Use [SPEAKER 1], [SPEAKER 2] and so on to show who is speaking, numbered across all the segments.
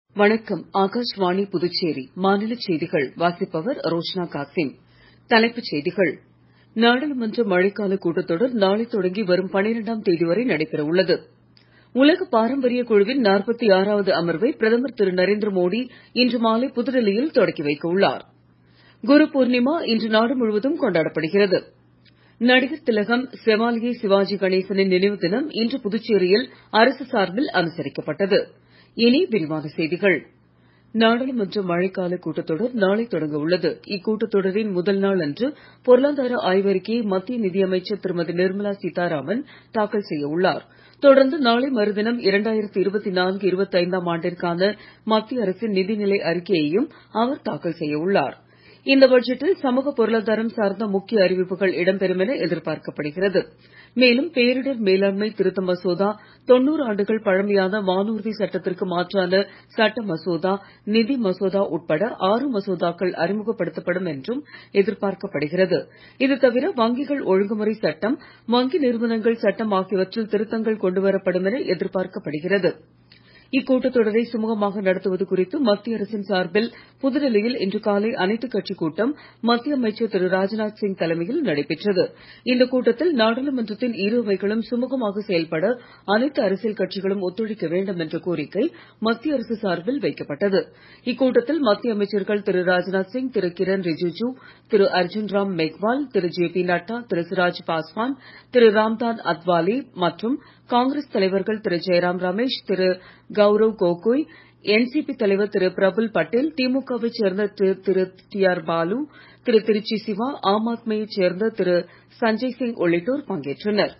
[SPEAKER 1] வணக்கம் ஆகாஷ்வாணி புதுச்சேரி மாநிலச் செய்திகள் வாசிப்பவர் ரோஷ்னா காசிம் தலைப்புச் செய்திகள் நாடாளுமன்ற மழைக்கால கூட்டத்தொடர் நாளை தொடங்கி வரும் பனிரெண்டாம் தேதி வரை நடைபெற உள்ளது உலக பாரம்பரிய குழுவின் நாற்பத்தி ஆறாவது அமர்வை பிரதமர் திரு நரேந்திர மோடி இன்று மாலை புதுடெல்லியில் தொடக்கி வைக்க உள்ளார் குரு பூர்ணிமா இன்று நாடு முழுவதும் கொண்டாடப்படுகிறது நடிகர் திலகம் செவாலியே சிவாஜி கணேசனின் நினைவு தினம் இன்று புதுச்சேரியில் அரசு சார்பில் அனுசரிக்கப்பட்டது இனி விரிவான செய்திகள் நாடாளுமன்ற மழைக்கால கூட்டத்தொடர் நாளை தொடங்க உள்ளது இக்கூட்டத்தொடரின் முதல் நாள் அன்று பொருளாதார ஆய்வறிக்கையை மத்திய நிதியமைச்சர் திருமதி நிர்மலா சீதாராமன் தாக்கல் செய்ய உள்ளார் தொடர்ந்து நாளை மறுதினம் இரண்டாயிரத்து இருபத்தி நான்கு இருபத்தைந்தாம் ஆண்டிற்கான மத்திய அரசின் நிதிநிலை அறிக்கையையும் அவர் தாக்கல் செய்ய உள்ளார் இந்த பட்ஜெட்டில் சமூக பொருளாதாரம் சார்ந்த முக்கிய அறிவிப்புகள் இடம்பெறும் என எதிர்பார்க்கப்படுகிறது மேலும் பேரிடர் மேலாண்மை திருத்த மசோதா தொண்ணூறு ஆண்டுகள் பழமையான வானூர்தி சட்டத்திற்கு மாற்றான சட்ட மசோதா நிதி மசோதா உட்பட ஆறு மசோதாக்கள் அறிமுகப்படுத்தப்படும் என்றும் எதிர்பார்க்கப்படுகிறது இது தவிர வங்கிகள் ஒழுங்குமுறை சட்டம் வங்கி நிறுவனங்கள் சட்டம் ஆகியவற்றில் திருத்தங்கள் கொண்டுவரப்படும் என எதிர்பார்க்கப்படுகிறது இக்கூட்டத்தொடரை சுமூகமாக நடத்துவது குறித்து மத்திய அரசின் சார்பில் புதுடெல்லியில் இன்று காலை அனைத்துக் கட்சிக் கூட்டம் மத்திய அமைச்சர் திரு ராஜ்நாத் சிங் தலைமையில் நடைபெற்றது இந்த கூட்டத்தில் நாடாளுமன்றத்தின் இரு அவைகளும் சுமூகமாக செயல்பட அனைத்து அரசியல் கட்சிகளும் ஒத்துழைக்க வேண்டும் என்ற கோரிக்கை மத்திய அரசு சார்பில் வைக்கப்பட்டது இக்கூட்டத்தில் மத்திய அமைச்சர்கள் திரு ராஜ்நாத் சிங் திரு கிரண் ரிஜிஜு திரு அர்ஜுன் ராம் மெக்வால் திரு ஜே பி நட்டா திரு சிராஜ் பாஸ்வான் திரு ராம்தாஸ் அத்வாலே மற்றும் காங்கிரஸ் தலைவர்கள் திரு ஜெயராம் ரமேஷ் திரு கௌரவ் கோகோய் என்சிபி தலைவர் திரு பிரபுல் பட்டேல் திமுகவைச் சேர்ந்த திரு டி ஆர் பாலு திரு திருச்சி சிவா ஆம் ஆத்மியைச் சேர்ந்த திரு சஞ்சய் சிங் உள்ளிட்டோர் பங்கேற்றனர்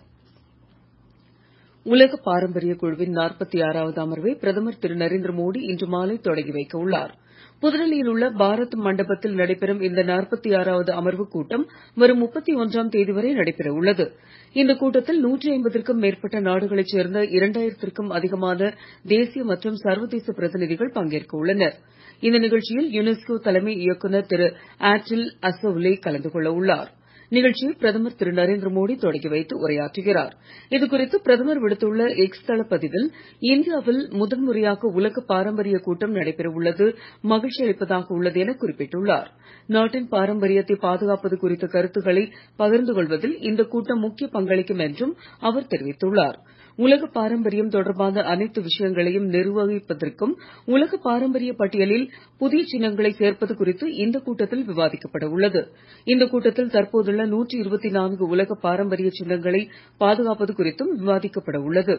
[SPEAKER 1] உலக பாரம்பரிய குழுவின் நாற்பத்தி ஆறாவது அமர்வை பிரதமர் திரு நரேந்திர மோடி இன்று மாலை தொடங்கி வைக்க உள்ளார் புதுடெல்லியில் உள்ள பாரத் மண்டபத்தில் நடைபெறும் இந்த நாற்பத்தி ஆறாவது அமர்வுக் கூட்டம் வரும் முப்பத்தி ஒன்றாம் தேதி வரை நடைபெற உள்ளது இந்த கூட்டத்தில் நூற்றி ஐம்பதுக்கும் மேற்பட்ட நாடுகளைச் சேர்ந்த இரண்டாயிரத்திற்கும் அதிகமான தேசிய மற்றும் சர்வதேச பிரதிநிதிகள் பங்கேற்க உள்ளனர் இந்த நிகழ்ச்சியில் யுனெஸ்கோ தலைமை இயக்குநர் திரு ஆட்டில் அசௌலே கலந்து கொள்ள உள்ளார் நிகழ்ச்சியை பிரதமர் திரு நரேந்திர மோடி தொடக்கி வைத்து உரையாற்றுகிறார் இது குறித்து பிரதமர் விடுத்துள்ள எக்ஸ் தள பதிவில் இந்தியாவில் முதன் முறையாக உலக பாரம்பரிய கூட்டம் நடைபெற உள்ளது மகிழ்ச்சி அளிப்பதாக உள்ளது என குறிப்பிட்டுள்ளார் நாட்டின் பாரம்பரியத்தை பாதுகாப்பது குறித்த கருத்துக்களை பகிர்ந்து கொள்வதில் இந்த கூட்டம் முக்கிய பங்களிக்கும் என்றும் அவர் தெரிவித்துள்ளார் உலக பாரம்பரியம் தொடர்பான அனைத்து விஷயங்களையும் நிர்வகிப்பதற்கும் உலக பாரம்பரிய பட்டியலில் புதிய சின்னங்களை சேர்ப்பது குறித்து இந்த கூட்டத்தில் விவாதிக்கப்பட உள்ளது இந்த கூட்டத்தில் தற்போதுள்ள நூற்றி இருபத்தி நான்கு உலக பாரம்பரிய சின்னங்களை பாதுகாப்பது குறித்தும் விவாதிக்கப்பட உள்ளது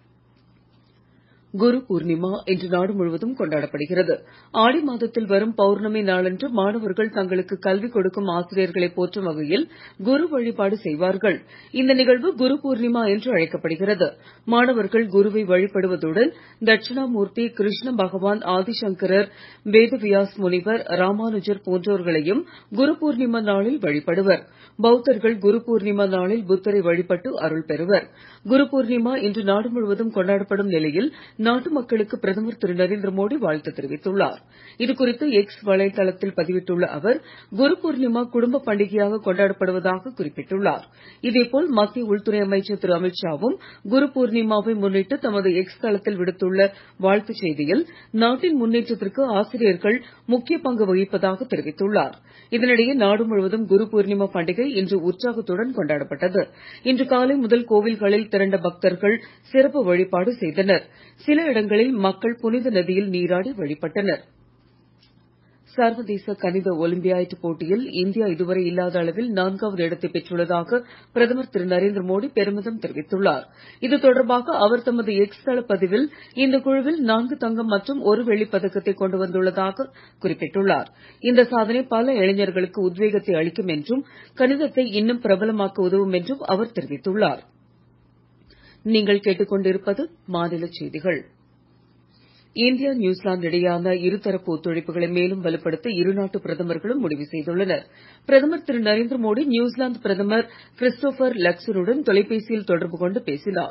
[SPEAKER 1] குரு பூர்ணிமா இன்று நாடு முழுவதும் கொண்டாடப்படுகிறது ஆடி மாதத்தில் வரும் பௌர்ணமி நாளன்று மாணவர்கள் தங்களுக்கு கல்வி கொடுக்கும் ஆசிரியர்களை போற்றும் வகையில் குரு வழிபாடு செய்வார்கள் இந்த நிகழ்வு குரு பூர்ணிமா என்று அழைக்கப்படுகிறது மாணவர்கள் குருவை வழிபடுவதுடன் தட்சிணாமூர்த்தி கிருஷ்ண பகவான் ஆதிசங்கரர் வேதவியாஸ் முனிவர் ராமானுஜர் போன்றோர்களையும் குரு பூர்ணிமா நாளில் வழிபடுவர் பௌத்தர்கள் குரு பூர்ணிமா நாளில் புத்தரை வழிபட்டு அருள் பெறுவர் குரு பூர்ணிமா இன்று நாடு முழுவதும் கொண்டாடப்படும் நிலையில் நாட்டு மக்களுக்கு பிரதமர் திரு நரேந்திர மோடி வாழ்த்து தெரிவித்துள்ளார் இது குறித்து எக்ஸ் வலைதளத்தில் பதிவிட்டுள்ள அவர் குரு பூர்ணிமா குடும்ப பண்டிகையாக கொண்டாடப்படுவதாக குறிப்பிட்டுள்ளார் இதேபோல் மத்திய உள்துறை அமைச்சர் திரு அமித்ஷாவும் குரு பூர்ணிமாவை முன்னிட்டு தமது எக்ஸ் தளத்தில் விடுத்துள்ள வாழ்த்துச் செய்தியில் நாட்டின் முன்னேற்றத்திற்கு ஆசிரியர்கள் முக்கிய பங்கு வகிப்பதாக தெரிவித்துள்ளார் இதனிடையே நாடு முழுவதும் குரு பூர்ணிமா பண்டிகை இன்று உற்சாகத்துடன் கொண்டாடப்பட்டது இன்று காலை முதல் கோவில்களில் திரண்ட பக்தர்கள் சிறப்பு வழிபாடு செய்தனர் சில இடங்களில் மக்கள் புனித நதியில் நீராடி வழிபட்டனர் சர்வதேச கணித ஒலிம்பியாட் போட்டியில் இந்தியா இதுவரை இல்லாத அளவில் நான்காவது இடத்தை பெற்றுள்ளதாக பிரதமர் திரு நரேந்திர மோடி பெருமிதம் தெரிவித்துள்ளார் இது தொடர்பாக அவர் தமது எக்ஸ் தள பதிவில் இந்த குழுவில் நான்கு தங்கம் மற்றும் ஒரு வெள்ளிப் பதக்கத்தை கொண்டு வந்துள்ளதாக குறிப்பிட்டுள்ளார் இந்த சாதனை பல இளைஞர்களுக்கு உத்வேகத்தை அளிக்கும் என்றும் கணிதத்தை இன்னும் பிரபலமாக்க உதவும் என்றும் அவர் தெரிவித்துள்ளார் நீங்கள் கேட்டுக்கொண்டிருப்பது மாநில செய்திகள் இந்தியா நியூசிலாந்து இடையேயான இருதரப்பு ஒத்துழைப்புகளை மேலும் வலுப்படுத்த இருநாட்டு பிரதமர்களும் முடிவு செய்துள்ளனர் பிரதமர் திரு நரேந்திர மோடி நியூசிலாந்து பிரதமர் கிறிஸ்டோபர் லக்சனுடன் தொலைபேசியில் தொடர்பு கொண்டு பேசினார்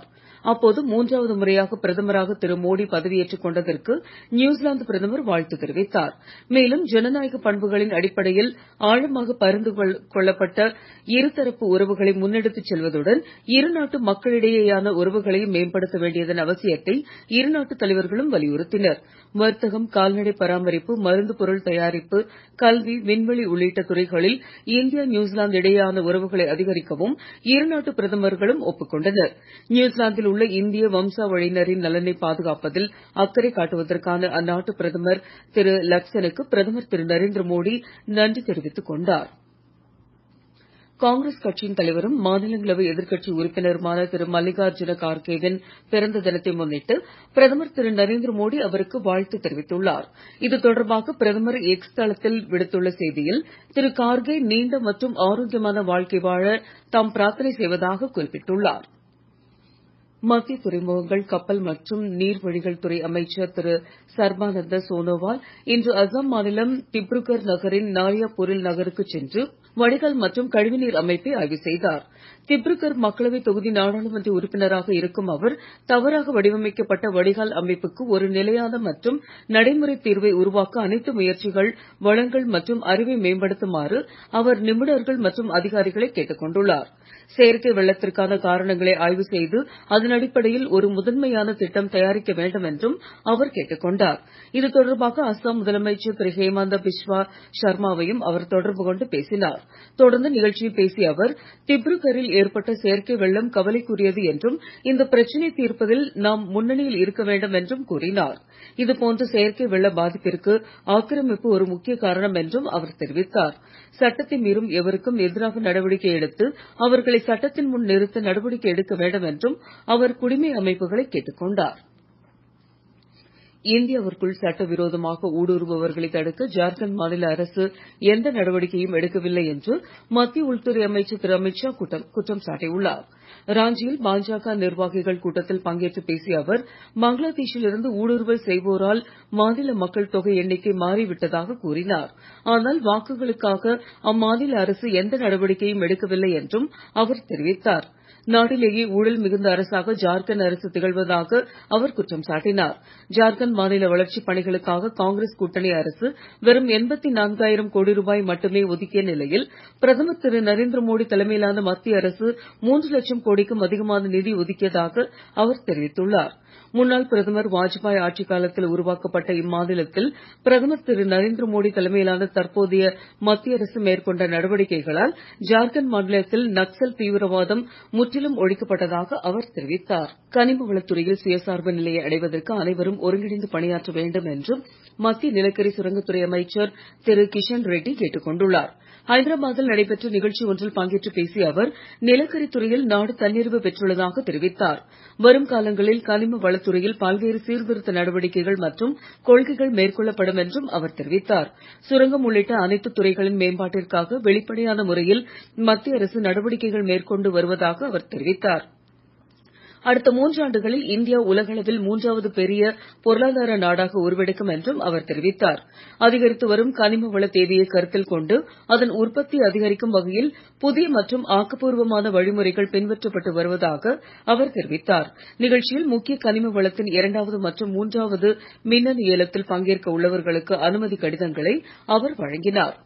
[SPEAKER 1] அப்போது மூன்றாவது முறையாக பிரதமராக திரு மோடி பதவியேற்றுக் கொண்டதற்கு நியூசிலாந்து பிரதமர் வாழ்த்து தெரிவித்தார் மேலும் ஜனநாயக பண்புகளின் அடிப்படையில் ஆழமாக பரிந்து கொள்ளப்பட்ட இருதரப்பு உறவுகளை முன்னெடுத்துச் செல்வதுடன் இருநாட்டு மக்களிடையேயான உறவுகளையும் மேம்படுத்த வேண்டியதன் அவசியத்தை இருநாட்டு தலைவர்களும் வலியுறுத்தினர் வர்த்தகம் கால்நடை பராமரிப்பு மருந்து பொருள் தயாரிப்பு கல்வி விண்வெளி உள்ளிட்ட துறைகளில் இந்தியா நியூசிலாந்து இடையேயான உறவுகளை அதிகரிக்கவும் இருநாட்டு பிரதமர்களும் ஒப்புக் கொண்டனர் நியூசிலாந்தில் உள்ள இந்திய வம்சாவழியினரின் நலனை பாதுகாப்பதில் அக்கறை காட்டுவதற்கான அந்நாட்டு பிரதமர் திரு லக்சனுக்கு பிரதமர் திரு நரேந்திர மோடி நன்றி தெரிவித்துக் கொண்டார் காங்கிரஸ் கட்சியின் தலைவரும் மாநிலங்களவை எதிர்க்கட்சி உறுப்பினருமான திரு மல்லிகார்ஜுன கார்கேவின் பிறந்த தினத்தை முன்னிட்டு பிரதமர் திரு நரேந்திர மோடி அவருக்கு வாழ்த்து தெரிவித்துள்ளார் இது தொடர்பாக பிரதமர் எக்ஸ் தளத்தில் விடுத்துள்ள செய்தியில் திரு கார்கே நீண்ட மற்றும் ஆரோக்கியமான வாழ்க்கை வாழ தாம் பிரார்த்தனை செய்வதாக குறிப்பிட்டுள்ளார் மத்திய துறைமுகங்கள் கப்பல் மற்றும் நீர்வழிகள் துறை அமைச்சர் திரு சர்பானந்த சோனோவால் இன்று அசாம் மாநிலம் திப்ருகர் நகரின் நாலியாபூரில் நகருக்கு சென்று வடிகால் மற்றும் கழிவுநீர் அமைப்பை ஆய்வு செய்தார் திப்ருகர் மக்களவை தொகுதி நாடாளுமன்ற உறுப்பினராக இருக்கும் அவர் தவறாக வடிவமைக்கப்பட்ட வடிகால் அமைப்புக்கு ஒரு நிலையான மற்றும் நடைமுறை தீர்வை உருவாக்க அனைத்து முயற்சிகள் வளங்கள் மற்றும் அறிவை மேம்படுத்துமாறு அவர் நிபுணர்கள் மற்றும் அதிகாரிகளை கேட்டுக் கொண்டுள்ளார் செயற்கை வெள்ளத்திற்கான காரணங்களை ஆய்வு செய்து அதன் அடிப்படையில் ஒரு முதன்மையான திட்டம் தயாரிக்க வேண்டும் என்றும் அவர் கேட்டுக் கொண்டார் இது தொடர்பாக அஸ்ஸாம் முதலமைச்சர் திரு ஹேமந்த பிஸ்வா சர்மாவையும் அவர் தொடர்பு கொண்டு பேசினார் தொடர்ந்து நிகழ்ச்சியில் பேசிய அவர் திப்ருகரில் ஏற்பட்ட செயற்கை வெள்ளம் கவலைக்குரியது என்றும் இந்த பிரச்சனை தீர்ப்பதில் நாம் முன்னணியில் இருக்க வேண்டும் என்றும் கூறினார் இதுபோன்ற செயற்கை வெள்ள பாதிப்பிற்கு ஆக்கிரமிப்பு ஒரு முக்கிய காரணம் என்றும் அவர் தெரிவித்தார் சட்டத்தை மீறும் எவருக்கும் எதிராக நடவடிக்கை எடுத்து அவர்களை சட்டத்தின் முன் நிறுத்த நடவடிக்கை எடுக்க வேண்டும் என்றும் அவர் குடிமை அமைப்புகளை கேட்டுக் கொண்டார் இந்தியாவிற்குள் சட்டவிரோதமாக ஊடுருவுபவர்களை தடுக்க ஜார்க்கண்ட் மாநில அரசு எந்த நடவடிக்கையும் எடுக்கவில்லை என்று மத்திய உள்துறை அமைச்சர் திரு அமித் ஷா குற்றம் சாட்டியுள்ளார் ராஞ்சியில் பாஜக நிர்வாகிகள் கூட்டத்தில் பங்கேற்று பேசிய அவர் பங்களாதேஷில் இருந்து ஊடுருவல் செய்வோரால் மாநில மக்கள் தொகை எண்ணிக்கை மாறிவிட்டதாக கூறினார் ஆனால் வாக்குகளுக்காக அம்மாநில அரசு எந்த நடவடிக்கையும் எடுக்கவில்லை என்றும் அவர் தெரிவித்தார் நாட்டிலேயே ஊழல் மிகுந்த அரசாக ஜார்க்கண்ட் அரசு திகழ்வதாக அவர் குற்றம் சாட்டினார் ஜார்க்கண்ட் மாநில வளர்ச்சிப் பணிகளுக்காக காங்கிரஸ் கூட்டணி அரசு வெறும் எண்பத்தி நான்காயிரம் கோடி ரூபாய் மட்டுமே ஒதுக்கிய நிலையில் பிரதமர் திரு நரேந்திர மோடி தலைமையிலான மத்திய அரசு மூன்று லட்சம் கோடிக்கும் அதிகமான நிதி ஒதுக்கியதாக அவர் தெரிவித்துள்ளார் முன்னாள் பிரதமர் வாஜ்பாய் ஆட்சிக் காலத்தில் உருவாக்கப்பட்ட இம்மாநிலத்தில் பிரதமர் திரு நரேந்திர மோடி தலைமையிலான தற்போதைய மத்திய அரசு மேற்கொண்ட நடவடிக்கைகளால் ஜார்க்கண்ட் மாநிலத்தில் நக்சல் தீவிரவாதம் முற்றிலும் ஒழிக்கப்பட்டதாக அவர் தெரிவித்தார் கனிம வளத்துறையில் சுயசார்பு நிலையை அடைவதற்கு அனைவரும் ஒருங்கிணைந்து பணியாற்ற வேண்டும் என்று மத்திய நிலக்கரி சுரங்கத்துறை அமைச்சர் திரு கிஷன் ரெட்டி கேட்டுக் கொண்டுள்ளார் ஹைதராபாத்தில் நடைபெற்ற நிகழ்ச்சி ஒன்றில் பங்கேற்று பேசிய அவர் நிலக்கரித் துறையில் நாடு தன்னிறைவு பெற்றுள்ளதாக தெரிவித்தார் வரும் காலங்களில் கனிம வளத்துறையில் பல்வேறு சீர்திருத்த நடவடிக்கைகள் மற்றும் கொள்கைகள் மேற்கொள்ளப்படும் என்றும் அவர் தெரிவித்தார் சுரங்கம் உள்ளிட்ட அனைத்து துறைகளின் மேம்பாட்டிற்காக வெளிப்படையான முறையில் மத்திய அரசு நடவடிக்கைகள் மேற்கொண்டு வருவதாக அவர் தெரிவித்தார் அடுத்த மூன்றாண்டுகளில் இந்தியா உலகளவில் மூன்றாவது பெரிய பொருளாதார நாடாக உருவெடுக்கும் என்றும் அவர் தெரிவித்தார் அதிகரித்து வரும் கனிம வள தேவையை கருத்தில் கொண்டு அதன் உற்பத்தி அதிகரிக்கும் வகையில் புதிய மற்றும் ஆக்கப்பூர்வமான வழிமுறைகள் பின்பற்றப்பட்டு வருவதாக அவர் தெரிவித்தார் நிகழ்ச்சியில் முக்கிய கனிம வளத்தின் இரண்டாவது மற்றும் மூன்றாவது மின்னணு ஏலத்தில் பங்கேற்க உள்ளவர்களுக்கு அனுமதி கடிதங்களை அவர் வழங்கினார்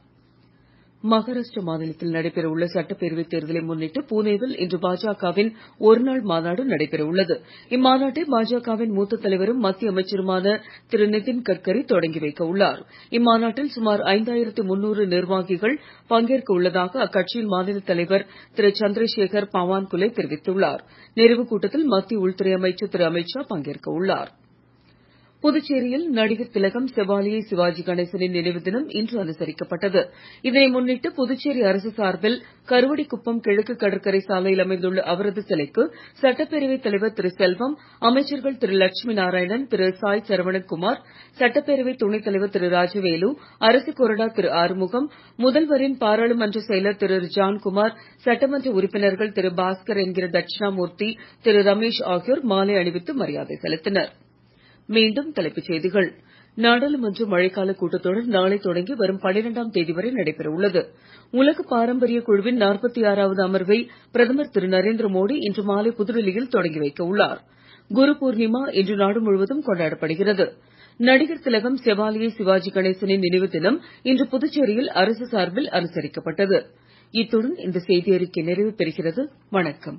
[SPEAKER 1] மகாராஷ்டிர மாநிலத்தில் நடைபெற உள்ள சட்டப்பேரவைத் தேர்தலை முன்னிட்டு புனேவில் இன்று பாஜகவின் ஒருநாள் மாநாடு நடைபெற உள்ளது இம்மாநாட்டை பாஜகவின் மூத்த தலைவரும் மத்திய அமைச்சருமான திரு நிதின் கட்கரி தொடங்கி வைக்க உள்ளார் இம்மாநாட்டில் சுமார் ஐந்தாயிரத்து முன்னூறு நிர்வாகிகள் பங்கேற்க உள்ளதாக அக்கட்சியின் மாநில தலைவர் திரு சந்திரசேகர் பவான்குலே தெரிவித்துள்ளார் நிறைவுக் கூட்டத்தில் மத்திய உள்துறை அமைச்சர் திரு அமித் ஷா பங்கேற்க உள்ளார் புதுச்சேரியில் நடிகர் திலகம் செவாலியை சிவாஜி கணேசனின் நினைவு தினம் இன்று அனுசரிக்கப்பட்டது இதனை முன்னிட்டு புதுச்சேரி அரசு சார்பில் கருவடிக்குப்பம் கிழக்கு கடற்கரை சாலையில் அமைந்துள்ள அவரது சிலைக்கு சட்டப்பேரவைத் தலைவர் திரு செல்வம் அமைச்சர்கள் திரு லட்சுமி நாராயணன் திரு சாய் சரவணகுமார் சட்டப்பேரவை துணைத் தலைவர் திரு ராஜவேலு அரசு கொறடா திரு ஆறுமுகம் முதல்வரின் பாராளுமன்ற செயலர் திரு ஜான்குமார் சட்டமன்ற உறுப்பினர்கள் திரு பாஸ்கர் என்கிற தட்சிணாமூர்த்தி திரு ரமேஷ் ஆகியோர் மாலை அணிவித்து மரியாதை செலுத்தினர் மீண்டும் தலைப்புச் செய்திகள் நாடாளுமன்ற மழைக்கால கூட்டத்தொடர் நாளை தொடங்கி வரும் பனிரெண்டாம் தேதி வரை நடைபெற உள்ளது உலக பாரம்பரிய குழுவின் நாற்பத்தி ஆறாவது அமர்வை பிரதமர் திரு நரேந்திர மோடி இன்று மாலை புதுடெல்லியில் தொடங்கி வைக்க உள்ளார் குரு பூர்ணிமா இன்று நாடு முழுவதும் கொண்டாடப்படுகிறது நடிகர் திலகம் செவாலியே சிவாஜி கணேசனின் நினைவு தினம் இன்று புதுச்சேரியில் அரசு சார்பில் அனுசரிக்கப்பட்டது இத்துடன் இந்த செய்தியறிக்கை நிறைவு பெறுகிறது வணக்கம்